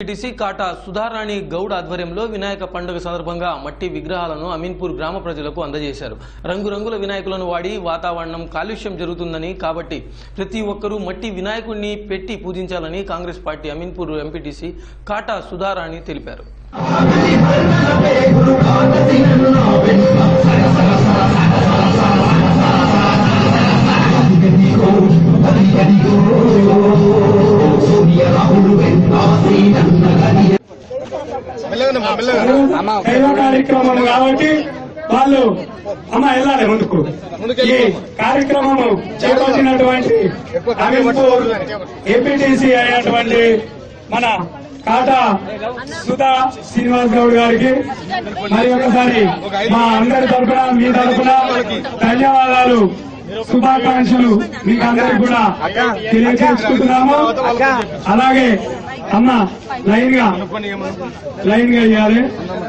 TC కాటా సుధారాణి గౌడ్ ఆధ్వర్యంలో వినాయక పండుగ సందర్భంగా మట్టి విగ్రహాలను అమీన్పూర్ గ్రామ ప్రజలకు అందజేశారు రంగురంగుల వినాయకులను వాడి వాతావరణం కాలుష్యం జరుగుతుందని కాబట్టి ప్రతి ఒక్కరూ మట్టి వినాయకుడిని పెట్టి పూజించాలని Congress party Ameenpur MPTC Kata Sudharani తెలిపారు దైవ కార్యక్రమం కాబట్టి వాళ్ళు అమ్మ వెళ్ళాలి ముందుకు ఈ కార్యక్రమము చేపట్టినటువంటి అమీన్పూర్ ఏపీటీసీ అయినటువంటి మన కాటా సుధా శ్రీనివాస్ గౌడ్ గారికి మరి ఒకసారి మా అందరి తరఫున మీ తరఫున ధన్యవాదాలు శుభాకాంక్షలు మీకు అందరికి కూడా తెలియజేసుకుంటున్నాము అలాగే అమ్మ లైన్ గా లైన్ గా ఇవ్వాలి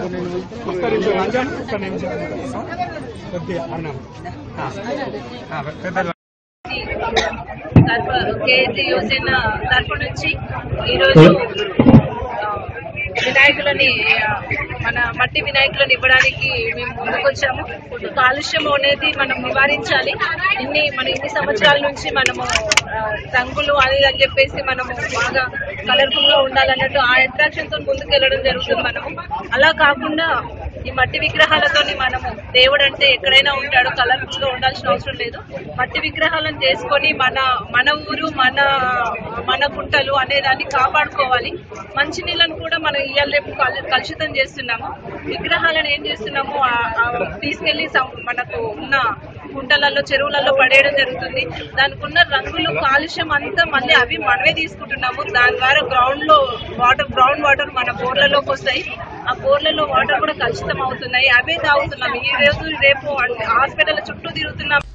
తరఫు కేజీ యువసేన తరఫు నుంచి ఈరోజు ఆ, వినాయకులని ఆ, మన మట్టి వినాయకులను ఇవ్వడానికి మేము ముందుకొచ్చాము కాలుష్యం అనేది మనం నివారించాలి ఇన్ని మన ఇన్ని సంవత్సరాల నుంచి మనము ఆ, రంగులు అది అని చెప్పేసి మనము బాగా కలర్ఫుల్ గా ఉండాలన్నట్టు ఆ అట్రాక్షన్ తో ముందుకెళ్ళడం జరుగుతుంది మనము అలా కాకుండా ఈ మట్టి విగ్రహాలతోని మనము దేవుడు అంటే ఎక్కడైనా ఉంటాడు కలర్ఫుల్ గా ఉండాల్సిన అవసరం లేదు మట్టి విగ్రహాలను చేసుకొని మన మన ఊరు మన మన గుంటలు అనే దాన్ని కాపాడుకోవాలి మంచి నీళ్ళను కూడా మనం ఇవాళ రేపు కలు- కలుషితం చేస్తున్నాము విగ్రహాలను ఏం చేస్తున్నాము ఆ- ఆ తీసుకెళ్లి సం- మనకు ఉన్న గుంటలలో చెరువులలో పడేయడం జరుగుతుంది దానికి ఉన్న రంగులు కాలుష్యం అంతా మళ్ళీ అవి మనమే తీసుకుంటున్నాము దాని ద్వారా గ్రౌండ్ లో వాటర్ గ్రౌండ్ వాటర్ మన బోర్లలోకి వస్తాయి ఆ బోర్లలో వాటర్ కూడా కలుషితం అవుతున్నాయి అవే తాగుతున్నాం ఈ రోజు రేపు హాస్పిటల్ చుట్టూ తిరుగుతున్నాం